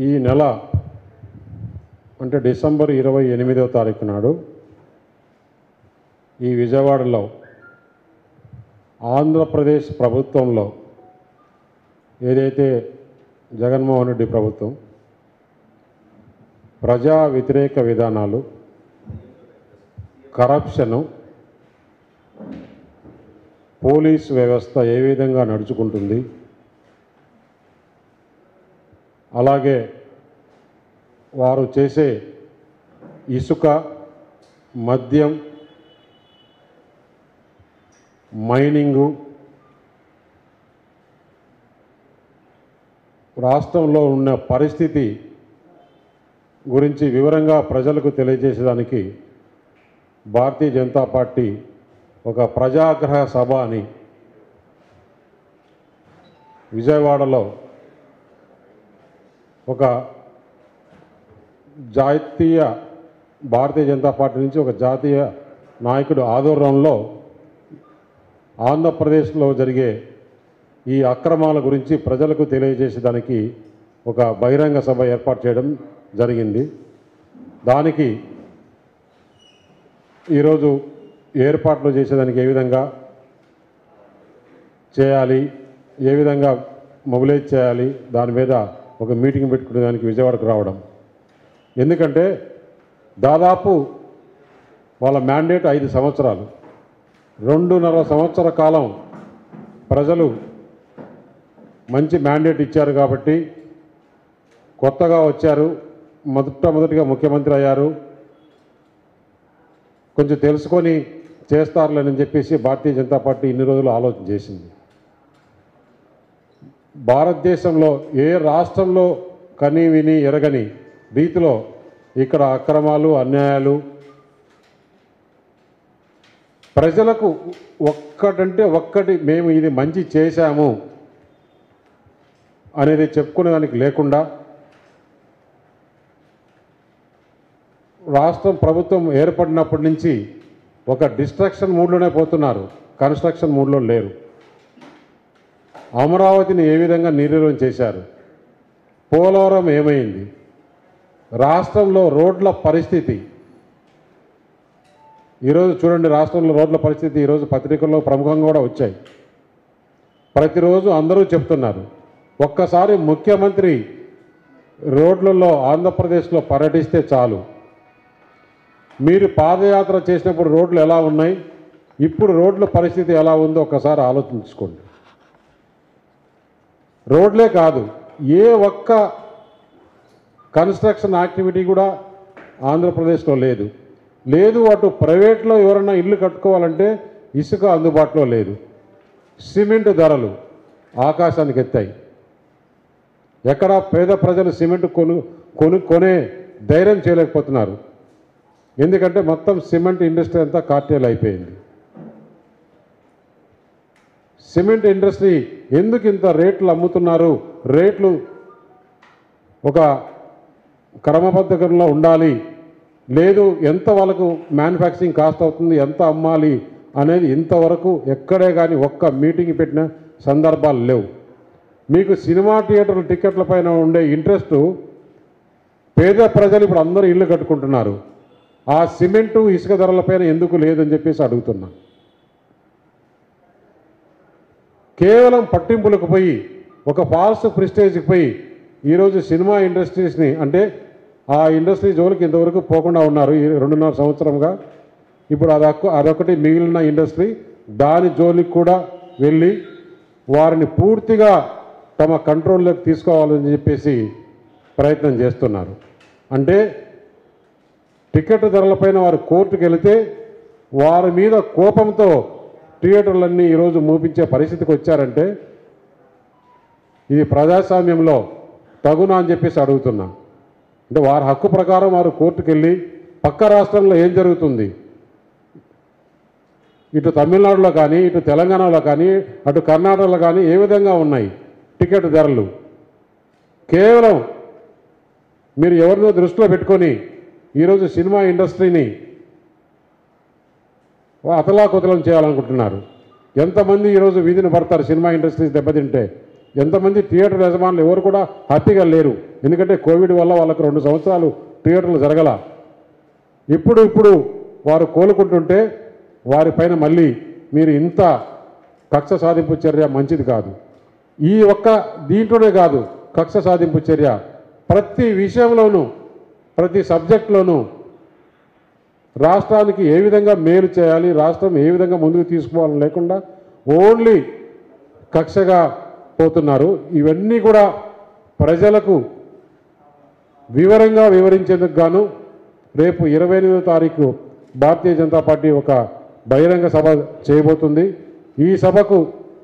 ఈ నెల అంటే డిసెంబర్ ఇరవై ఎనిమిదవ తారీఖు నాడు ఈ విజయవాడలో ఆంధ్రప్రదేశ్ ప్రభుత్వంలో ఏదైతే జగన్మోహన్ రెడ్డి ప్రభుత్వం ప్రజా వ్యతిరేక విధానాలు కరప్షను పోలీస్ వ్యవస్థ ఏ విధంగా నడుచుకుంటుంది అలాగే వారు చేసే ఇసుక మద్యం మైనింగు రాష్ట్రంలో ఉన్న పరిస్థితి గురించి వివరంగా ప్రజలకు తెలియజేసేదానికి భారతీయ జనతా పార్టీ ఒక ప్రజాగ్రహ సభ అని విజయవాడలో ఒక జాతీయ భారతీయ జనతా పార్టీ నుంచి ఒక జాతీయ నాయకుడు ఆధ్వర్యంలో ఆంధ్రప్రదేశ్లో జరిగే ఈ అక్రమాల గురించి ప్రజలకు తెలియజేసేదానికి ఒక బహిరంగ సభ ఏర్పాటు చేయడం జరిగింది దానికి ఈరోజు ఏర్పాట్లు చేసేదానికి ఏ విధంగా చేయాలి ఏ విధంగా మొబిలైజ్ చేయాలి దాని మీద ఒక మీటింగ్ పెట్టుకునే దానికి విజయవాడకు రావడం ఎందుకంటే దాదాపు వాళ్ళ మ్యాండేట్ ఐదు సంవత్సరాలు రెండున్నర సంవత్సర కాలం ప్రజలు మంచి మ్యాండేట్ ఇచ్చారు కాబట్టి కొత్తగా వచ్చారు మొదటమొదటిగా ముఖ్యమంత్రి అయ్యారు కొంచెం తెలుసుకొని చేస్తారులేని చెప్పేసి భారతీయ జనతా పార్టీ ఇన్ని రోజులు ఆలోచన చేసింది భారతదేశంలో ఏ రాష్ట్రంలో కని విని ఎరగని రీతిలో ఇక్కడ అక్రమాలు అన్యాయాలు ప్రజలకు ఒక్కటంటే ఒక్కటి మేము ఇది మంచి చేశాము అనేది చెప్పుకునేదానికి లేకుండా రాష్ట్రం ప్రభుత్వం ఏర్పడినప్పటి నుంచి ఒక డిస్ట్రక్షన్ మూడ్లోనే పోతున్నారు కన్స్ట్రక్షన్ మూడ్లో లేరు అమరావతిని ఏ విధంగా నిర్వీర్యం చేశారు పోలవరం ఏమైంది రాష్ట్రంలో రోడ్ల పరిస్థితి ఈరోజు చూడండి రాష్ట్రంలో రోడ్ల పరిస్థితి ఈరోజు పత్రికల్లో ప్రముఖంగా కూడా వచ్చాయి ప్రతిరోజు అందరూ చెప్తున్నారు ఒక్కసారి ముఖ్యమంత్రి రోడ్లలో ఆంధ్రప్రదేశ్లో పర్యటిస్తే చాలు మీరు పాదయాత్ర చేసినప్పుడు రోడ్లు ఎలా ఉన్నాయి ఇప్పుడు రోడ్ల పరిస్థితి ఎలా ఉందో ఒకసారి ఆలోచించుకోండి రోడ్లే కాదు ఏ ఒక్క కన్స్ట్రక్షన్ యాక్టివిటీ కూడా ఆంధ్రప్రదేశ్లో లేదు లేదు అటు ప్రైవేట్లో ఎవరైనా ఇల్లు కట్టుకోవాలంటే ఇసుక అందుబాటులో లేదు సిమెంట్ ధరలు ఆకాశానికి ఎత్తాయి ఎక్కడ పేద ప్రజలు సిమెంట్ కొను కొను కొనే ధైర్యం చేయలేకపోతున్నారు ఎందుకంటే మొత్తం సిమెంట్ ఇండస్ట్రీ అంతా కార్టేల్ అయిపోయింది సిమెంట్ ఇండస్ట్రీ ఎందుకు ఇంత రేట్లు అమ్ముతున్నారు రేట్లు ఒక క్రమబద్ధకంలో ఉండాలి లేదు ఎంత వాళ్ళకు మ్యానుఫ్యాక్చరింగ్ కాస్ట్ అవుతుంది ఎంత అమ్మాలి అనేది ఇంతవరకు ఎక్కడే కానీ ఒక్క మీటింగ్ పెట్టిన సందర్భాలు లేవు మీకు సినిమా థియేటర్ల టికెట్ల పైన ఉండే ఇంట్రెస్ట్ పేద ప్రజలు ఇప్పుడు అందరూ ఇల్లు కట్టుకుంటున్నారు ఆ సిమెంటు ఇసుక ధరలపైన ఎందుకు లేదని చెప్పేసి అడుగుతున్నా కేవలం పట్టింపులకు పోయి ఒక ఫాల్స్ ప్రిస్టేజ్కి పోయి ఈరోజు సినిమా ఇండస్ట్రీస్ని అంటే ఆ ఇండస్ట్రీ జోలికి ఇంతవరకు పోకుండా ఉన్నారు ఈ రెండున్నర సంవత్సరంగా ఇప్పుడు అదొక అదొకటి మిగిలిన ఇండస్ట్రీ దాని జోలికి కూడా వెళ్ళి వారిని పూర్తిగా తమ కంట్రోల్లోకి తీసుకోవాలని చెప్పేసి ప్రయత్నం చేస్తున్నారు అంటే టికెట్ ధరలపైన వారు కోర్టుకు వెళితే వారి మీద కోపంతో థియేటర్లన్నీ ఈరోజు మూపించే పరిస్థితికి వచ్చారంటే ఇది ప్రజాస్వామ్యంలో తగునా అని చెప్పేసి అడుగుతున్నా అంటే వారి హక్కు ప్రకారం వారు కోర్టుకు వెళ్ళి పక్క రాష్ట్రంలో ఏం జరుగుతుంది ఇటు తమిళనాడులో కానీ ఇటు తెలంగాణలో కానీ అటు కర్ణాటకలో కానీ ఏ విధంగా ఉన్నాయి టికెట్ ధరలు కేవలం మీరు ఎవరినో దృష్టిలో పెట్టుకొని ఈరోజు సినిమా ఇండస్ట్రీని అతలాకుతలం చేయాలనుకుంటున్నారు ఎంతమంది ఈరోజు వీధిని పడతారు సినిమా ఇండస్ట్రీస్ దెబ్బతింటే ఎంతమంది థియేటర్ యజమానులు ఎవరు కూడా హ్యాపీగా లేరు ఎందుకంటే కోవిడ్ వల్ల వాళ్ళకు రెండు సంవత్సరాలు థియేటర్లు జరగల ఇప్పుడు ఇప్పుడు వారు కోలుకుంటుంటే వారిపైన మళ్ళీ మీరు ఇంత కక్ష సాధింపు చర్య మంచిది కాదు ఈ ఒక్క దీంట్లోనే కాదు కక్ష సాధింపు చర్య ప్రతి విషయంలోనూ ప్రతి సబ్జెక్టులోనూ రాష్ట్రానికి ఏ విధంగా మేలు చేయాలి రాష్ట్రం ఏ విధంగా ముందుకు తీసుకోవాలని లేకుండా ఓన్లీ కక్షగా పోతున్నారు ఇవన్నీ కూడా ప్రజలకు వివరంగా వివరించేందుకు గాను రేపు ఇరవై ఎనిమిదో తారీఖు భారతీయ జనతా పార్టీ ఒక బహిరంగ సభ చేయబోతుంది ఈ సభకు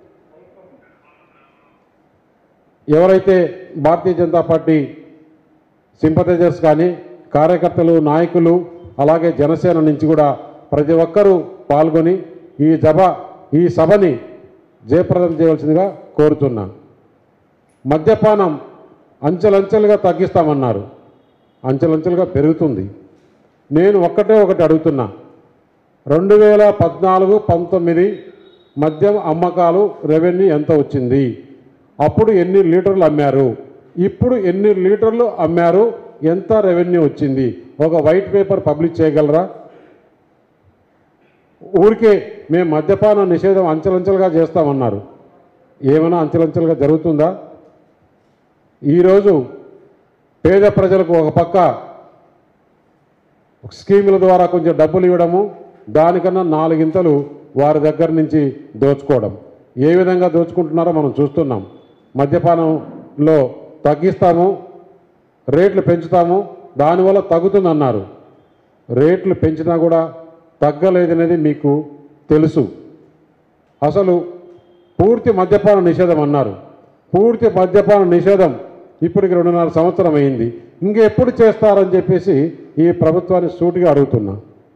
ఎవరైతే భారతీయ జనతా పార్టీ సింపథైజర్స్ కానీ కార్యకర్తలు నాయకులు అలాగే జనసేన నుంచి కూడా ప్రతి ఒక్కరూ పాల్గొని ఈ సభ ఈ సభని జయప్రదం చేయవలసిందిగా కోరుతున్నాను మద్యపానం అంచెలంచెలుగా తగ్గిస్తామన్నారు అంచెలంచెలుగా పెరుగుతుంది నేను ఒక్కటే ఒకటి అడుగుతున్నా రెండు వేల పద్నాలుగు పంతొమ్మిది మద్యం అమ్మకాలు రెవెన్యూ ఎంత వచ్చింది అప్పుడు ఎన్ని లీటర్లు అమ్మారు ఇప్పుడు ఎన్ని లీటర్లు అమ్మారు ఎంత రెవెన్యూ వచ్చింది ఒక వైట్ పేపర్ పబ్లిష్ చేయగలరా ఊరికే మేము మద్యపాన నిషేధం అంచెలంచెలుగా చేస్తామన్నారు ఏమైనా అంచెలంచెలుగా జరుగుతుందా ఈరోజు పేద ప్రజలకు ఒక పక్క స్కీముల ద్వారా కొంచెం డబ్బులు ఇవ్వడము దానికన్నా నాలుగింతలు వారి దగ్గర నుంచి దోచుకోవడం ఏ విధంగా దోచుకుంటున్నారో మనం చూస్తున్నాం మద్యపానంలో తగ్గిస్తాము రేట్లు పెంచుతాము దానివల్ల తగ్గుతుందన్నారు రేట్లు పెంచినా కూడా తగ్గలేదనేది మీకు తెలుసు అసలు పూర్తి మద్యపాన నిషేధం అన్నారు పూర్తి మద్యపాన నిషేధం ఇప్పటికి రెండున్నర సంవత్సరం అయింది ఇంకెప్పుడు చేస్తారని చెప్పేసి ఈ ప్రభుత్వాన్ని సూటిగా అడుగుతున్నా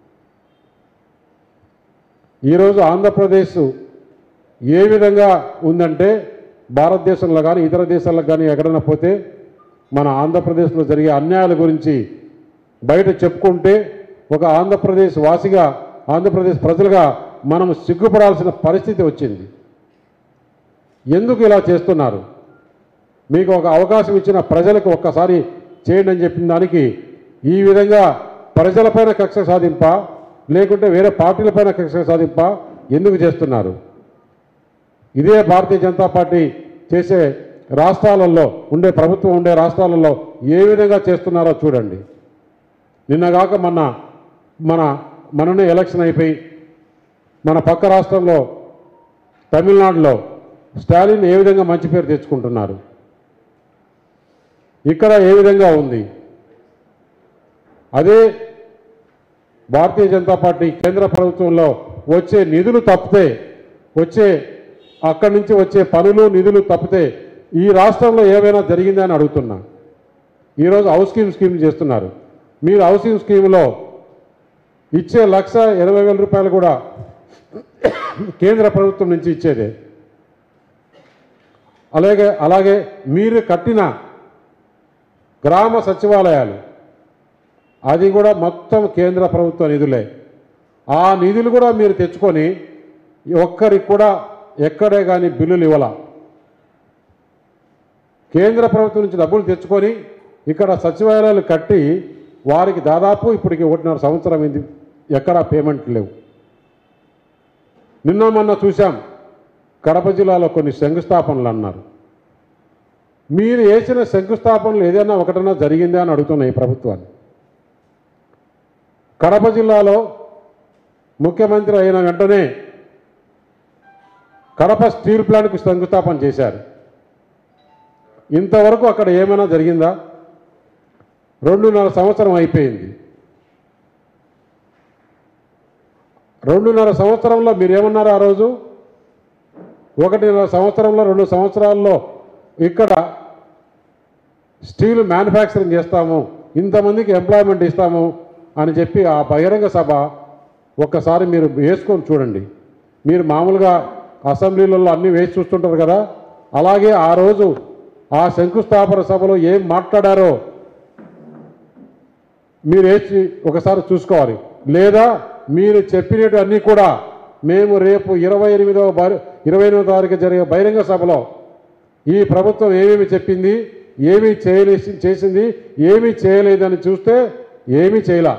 ఈరోజు ఆంధ్రప్రదేశ్ ఏ విధంగా ఉందంటే భారతదేశంలో కానీ ఇతర దేశాల్లో కానీ ఎక్కడైనా పోతే మన ఆంధ్రప్రదేశ్లో జరిగే అన్యాయాల గురించి బయట చెప్పుకుంటే ఒక ఆంధ్రప్రదేశ్ వాసిగా ఆంధ్రప్రదేశ్ ప్రజలుగా మనం సిగ్గుపడాల్సిన పరిస్థితి వచ్చింది ఎందుకు ఇలా చేస్తున్నారు మీకు ఒక అవకాశం ఇచ్చిన ప్రజలకు ఒక్కసారి చేయండి అని చెప్పిన దానికి ఈ విధంగా ప్రజలపైన కక్ష సాధింప లేకుంటే వేరే పార్టీలపైన కక్ష సాధింప ఎందుకు చేస్తున్నారు ఇదే భారతీయ జనతా పార్టీ చేసే రాష్ట్రాలలో ఉండే ప్రభుత్వం ఉండే రాష్ట్రాలలో ఏ విధంగా చేస్తున్నారో చూడండి నిన్నగాక మొన్న మన మననే ఎలక్షన్ అయిపోయి మన పక్క రాష్ట్రంలో తమిళనాడులో స్టాలిన్ ఏ విధంగా మంచి పేరు తెచ్చుకుంటున్నారు ఇక్కడ ఏ విధంగా ఉంది అదే భారతీయ జనతా పార్టీ కేంద్ర ప్రభుత్వంలో వచ్చే నిధులు తప్పితే వచ్చే అక్కడి నుంచి వచ్చే పనులు నిధులు తప్పితే ఈ రాష్ట్రంలో ఏమైనా జరిగిందని అడుగుతున్నా ఈరోజు హౌసింగ్ స్కీమ్ చేస్తున్నారు మీరు హౌసింగ్ స్కీమ్లో ఇచ్చే లక్ష ఇరవై వేల రూపాయలు కూడా కేంద్ర ప్రభుత్వం నుంచి ఇచ్చేదే అలాగే అలాగే మీరు కట్టిన గ్రామ సచివాలయాలు అది కూడా మొత్తం కేంద్ర ప్రభుత్వ నిధులే ఆ నిధులు కూడా మీరు తెచ్చుకొని ఒక్కరికి కూడా ఎక్కడే కానీ బిల్లులు ఇవ్వాల కేంద్ర ప్రభుత్వం నుంచి డబ్బులు తెచ్చుకొని ఇక్కడ సచివాలయాలు కట్టి వారికి దాదాపు ఇప్పటికి ఒకటిన్నర సంవత్సరం అయింది ఎక్కడా పేమెంట్ లేవు నిన్న మొన్న చూశాం కడప జిల్లాలో కొన్ని శంకుస్థాపనలు అన్నారు మీరు వేసిన శంకుస్థాపనలు ఏదైనా ఒకటన్నా జరిగిందా అని అడుగుతున్నాయి ఈ ప్రభుత్వాన్ని కడప జిల్లాలో ముఖ్యమంత్రి అయిన వెంటనే కడప స్టీల్ ప్లాంట్కి శంకుస్థాపన చేశారు ఇంతవరకు అక్కడ ఏమైనా జరిగిందా రెండున్నర సంవత్సరం అయిపోయింది రెండున్నర సంవత్సరంలో మీరు ఏమన్నారు ఆ రోజు ఒకటిన్నర సంవత్సరంలో రెండు సంవత్సరాల్లో ఇక్కడ స్టీల్ మ్యానుఫ్యాక్చరింగ్ చేస్తాము ఇంతమందికి ఎంప్లాయ్మెంట్ ఇస్తాము అని చెప్పి ఆ బహిరంగ సభ ఒక్కసారి మీరు వేసుకొని చూడండి మీరు మామూలుగా అసెంబ్లీలలో అన్నీ వేసి చూస్తుంటారు కదా అలాగే ఆ రోజు ఆ శంకుస్థాపన సభలో ఏం మాట్లాడారో మీరు వేసి ఒకసారి చూసుకోవాలి లేదా మీరు చెప్పినట్టు అన్నీ కూడా మేము రేపు ఇరవై ఎనిమిదవ ఇరవై ఎనిమిదో తారీఖు జరిగే బహిరంగ సభలో ఈ ప్రభుత్వం ఏమేమి చెప్పింది ఏమీ చేయలే చేసింది ఏమీ చేయలేదని చూస్తే ఏమీ చేయలా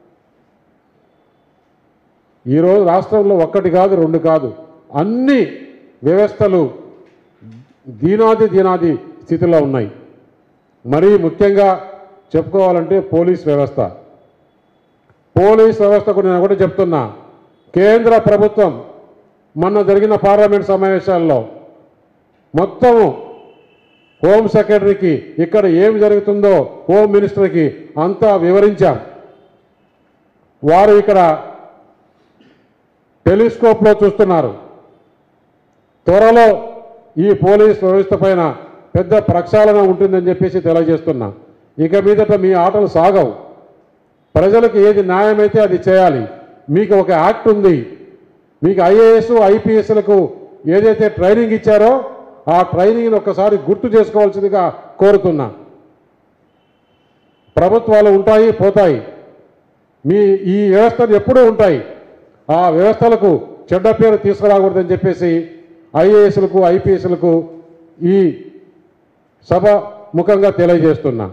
ఈరోజు రాష్ట్రంలో ఒక్కటి కాదు రెండు కాదు అన్ని వ్యవస్థలు దీనాది దీనాది స్థితిలో ఉన్నాయి మరీ ముఖ్యంగా చెప్పుకోవాలంటే పోలీస్ వ్యవస్థ పోలీస్ వ్యవస్థకు నేను ఒకటి చెప్తున్నా కేంద్ర ప్రభుత్వం మొన్న జరిగిన పార్లమెంట్ సమావేశాల్లో మొత్తము హోమ్ సెక్రటరీకి ఇక్కడ ఏం జరుగుతుందో హోమ్ మినిస్టర్కి అంతా వివరించాం వారు ఇక్కడ టెలిస్కోప్లో చూస్తున్నారు త్వరలో ఈ పోలీస్ వ్యవస్థ పైన పెద్ద ప్రక్షాళన ఉంటుందని చెప్పేసి తెలియజేస్తున్నా ఇక మీదట మీ ఆటలు సాగవు ప్రజలకు ఏది న్యాయమైతే అది చేయాలి మీకు ఒక యాక్ట్ ఉంది మీకు ఐఏఎస్ ఐపీఎస్లకు ఏదైతే ట్రైనింగ్ ఇచ్చారో ఆ ట్రైనింగ్ని ఒక్కసారి గుర్తు చేసుకోవాల్సిందిగా కోరుతున్నా ప్రభుత్వాలు ఉంటాయి పోతాయి మీ ఈ వ్యవస్థలు ఎప్పుడూ ఉంటాయి ఆ వ్యవస్థలకు చెడ్డ పేరు తీసుకురాకూడదని చెప్పేసి ఐఏఎస్లకు ఐపీఎస్లకు ఈ సభ ముఖంగా తెలియజేస్తున్నా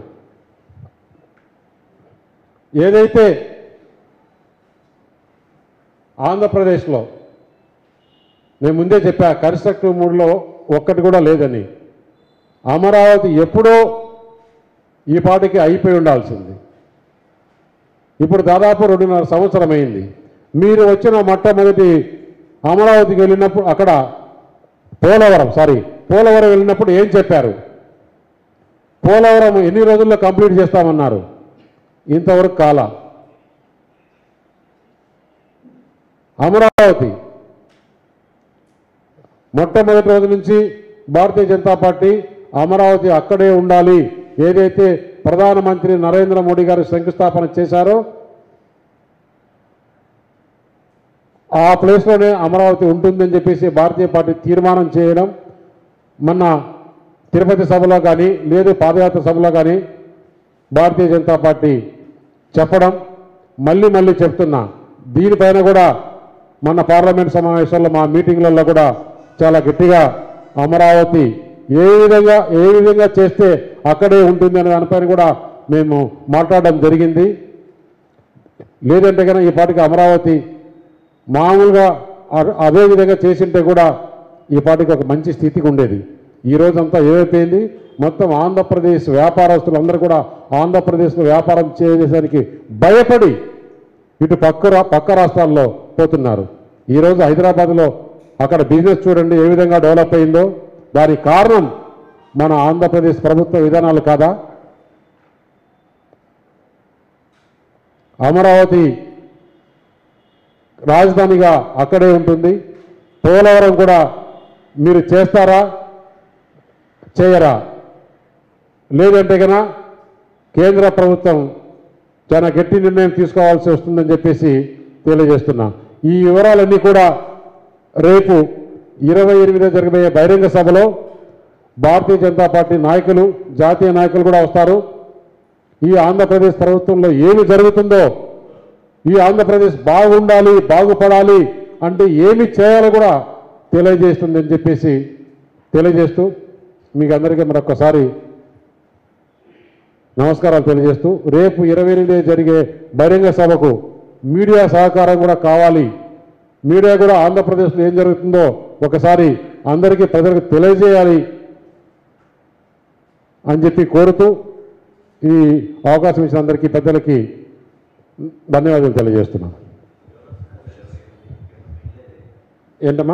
ఏదైతే ఆంధ్రప్రదేశ్లో నేను ముందే చెప్పా కన్స్ట్రక్టివ్ మూడ్లో ఒక్కటి కూడా లేదని అమరావతి ఎప్పుడో ఈ పాటికి అయిపోయి ఉండాల్సింది ఇప్పుడు దాదాపు రెండున్నర సంవత్సరం అయింది మీరు వచ్చిన మొట్టమొదటి అమరావతికి వెళ్ళినప్పుడు అక్కడ పోలవరం సారీ పోలవరం వెళ్ళినప్పుడు ఏం చెప్పారు పోలవరం ఎన్ని రోజుల్లో కంప్లీట్ చేస్తామన్నారు ఇంతవరకు కాల అమరావతి మొట్టమొదటి రోజు నుంచి భారతీయ జనతా పార్టీ అమరావతి అక్కడే ఉండాలి ఏదైతే ప్రధానమంత్రి నరేంద్ర మోడీ గారు శంకుస్థాపన చేశారో ఆ ప్లేస్లోనే అమరావతి ఉంటుందని చెప్పేసి భారతీయ పార్టీ తీర్మానం చేయడం మొన్న తిరుపతి సభలో కానీ లేదు పాదయాత్ర సభలో కానీ భారతీయ జనతా పార్టీ చెప్పడం మళ్ళీ మళ్ళీ చెప్తున్నా దీనిపైన కూడా మన పార్లమెంట్ సమావేశాల్లో మా మీటింగ్లలో కూడా చాలా గట్టిగా అమరావతి ఏ విధంగా ఏ విధంగా చేస్తే అక్కడే ఉంటుంది అనే దానిపైన కూడా మేము మాట్లాడడం జరిగింది లేదంటే కనుక ఈ పాటికి అమరావతి మామూలుగా అ- అదే విధంగా చేసింటే కూడా ఈ పాటికి ఒక మంచి స్థితికి ఉండేది ఈ రోజంతా ఏమైపోయింది మొత్తం ఆంధ్రప్రదేశ్ వ్యాపారస్తులందరూ కూడా ఆంధ్రప్రదేశ్లో వ్యాపారం చేసేసరికి భయపడి ఇటు పక్క రా- పక్క రాష్ట్రాల్లో పోతున్నారు ఈరోజు హైదరాబాద్లో అక్కడ బిజినెస్ చూడండి ఏ విధంగా డెవలప్ అయిందో దానికి కారణం మన ఆంధ్రప్రదేశ్ ప్రభుత్వ విధానాలు కాదా అమరావతి రాజధానిగా అక్కడే ఉంటుంది పోలవరం కూడా మీరు చేస్తారా చేయరా లేదంటే కన కేంద్ర ప్రభుత్వం చాలా గట్టి నిర్ణయం తీసుకోవాల్సి వస్తుందని చెప్పేసి తెలియజేస్తున్నా ఈ వివరాలన్నీ కూడా రేపు ఇరవై ఎనిమిదో జరగబోయే బహిరంగ సభలో భారతీయ జనతా పార్టీ నాయకులు జాతీయ నాయకులు కూడా వస్తారు ఈ ఆంధ్రప్రదేశ్ ప్రభుత్వంలో ఏమి జరుగుతుందో ఈ ఆంధ్రప్రదేశ్ బాగుండాలి బాగుపడాలి అంటే ఏమి చేయాలో కూడా తెలియజేస్తుందని చెప్పేసి తెలియజేస్తూ మీకు అందరికీ మరొకసారి నమస్కారాలు తెలియజేస్తూ రేపు ఇరవై ఎనిమిది జరిగే బహిరంగ సభకు మీడియా సహకారం కూడా కావాలి మీడియా కూడా ఆంధ్రప్రదేశ్లో ఏం జరుగుతుందో ఒకసారి అందరికీ ప్రజలకు తెలియజేయాలి అని చెప్పి కోరుతూ ఈ అవకాశం ఇచ్చిన అందరికీ పెద్దలకి ధన్యవాదాలు తెలియజేస్తున్నాను ఏంటమ్మా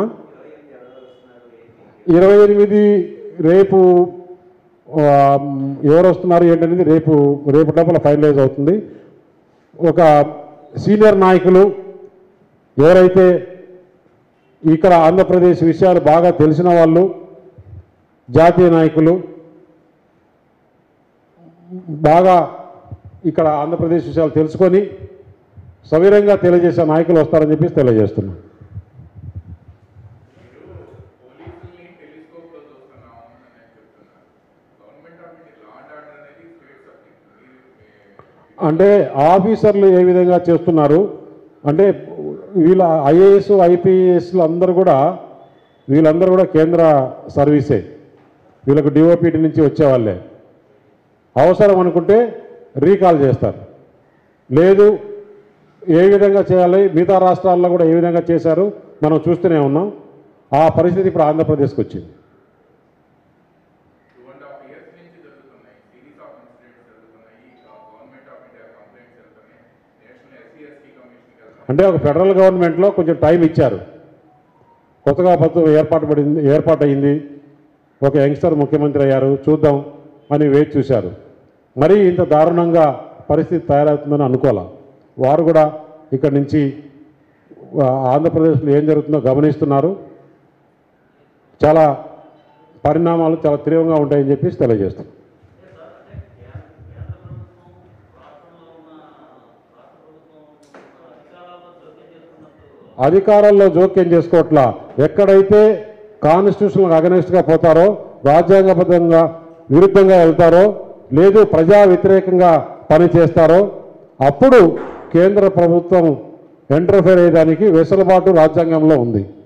ఇరవై ఎనిమిది రేపు ఆ, ఎవరు వస్తున్నారు ఏంటనేది రేపు రేపు లోపల ఫైనలైజ్ అవుతుంది ఒక సీనియర్ నాయకులు ఎవరైతే ఇక్కడ ఆంధ్రప్రదేశ్ విషయాలు బాగా తెలిసిన వాళ్ళు జాతీయ నాయకులు బాగా ఇక్కడ ఆంధ్రప్రదేశ్ విషయాలు తెలుసుకొని సవిరంగా తెలియజేసే నాయకులు వస్తారని చెప్పేసి తెలియజేస్తున్నాను పోలీసుల్ని టెలిస్కోప్ లో చూస్తున్నాం అని నేను చెప్తున్నాను government of India law and order అనేది స్టేట్ సబ్జెక్ట్ అంటే ఆఫీసర్లు ఏ విధంగా చేస్తున్నారు అంటే వీళ్ళ ఐఏఎస్ ఐపీఎస్లు అందరూ కూడా వీళ్ళందరూ కూడా కేంద్ర సర్వీసే వీళ్ళకు డిఓపిటి నుంచి వచ్చేవాళ్ళే అవసరం అనుకుంటే రీకాల్ చేస్తారు లేదు ఏ విధంగా చేయాలి మిగతా రాష్ట్రాల్లో కూడా ఏ విధంగా చేశారు మనం చూస్తూనే ఉన్నాం ఆ పరిస్థితి ఇప్పుడు ఆంధ్రప్రదేశ్కి వచ్చింది టూ అండ్ హాఫ్ ఇయర్స్ నుంచి జరుగుతున్నాయి సిరీస్ ఆఫ్ ఇన్సిడెంట్స్ జరుగుతున్నాయి గవర్నమెంట్ ఆఫ్ ఇండియా కంప్లైంట్స్ వెళ్తున్నాయి నేషనల్ ఎస్సీ ఎస్టీ కమిషన్కి వెళ్తున్నాయి అంటే ఒక ఫెడరల్ గవర్నమెంట్లో కొంచెం టైం ఇచ్చారు కొత్తగా ప్రభుత్వం ఏర్పాటు పడింది ఏర్పాటు అయింది ఒక యంగ్స్టర్ ముఖ్యమంత్రి అయ్యారు చూద్దాం అని వేచి చూశారు మరీ ఇంత దారుణంగా పరిస్థితి తయారవుతుందని అనుకోలే వారు కూడా ఇక్కడి నుంచి ఆ, ఆంధ్రప్రదేశ్లో ఏం జరుగుతుందో గమనిస్తున్నారు చాలా పరిణామాలు చాలా తీవ్రంగా ఉంటాయని చెప్పేసి తెలియజేస్తాం అధికారాల్లో జోక్యం చేసుకోవట్లా ఎక్కడైతే కాన్స్టిట్యూషన్ అగనెస్ట్గా పోతారో రాజ్యాంగబద్ధంగా విరుద్ధంగా వెళ్తారో లేదు ప్రజా వ్యతిరేకంగా పనిచేస్తారో అప్పుడు కేంద్ర ప్రభుత్వం ఎంటర్ఫేర్ అయ్యేదానికి వెసులుబాటు రాజ్యాంగంలో ఉంది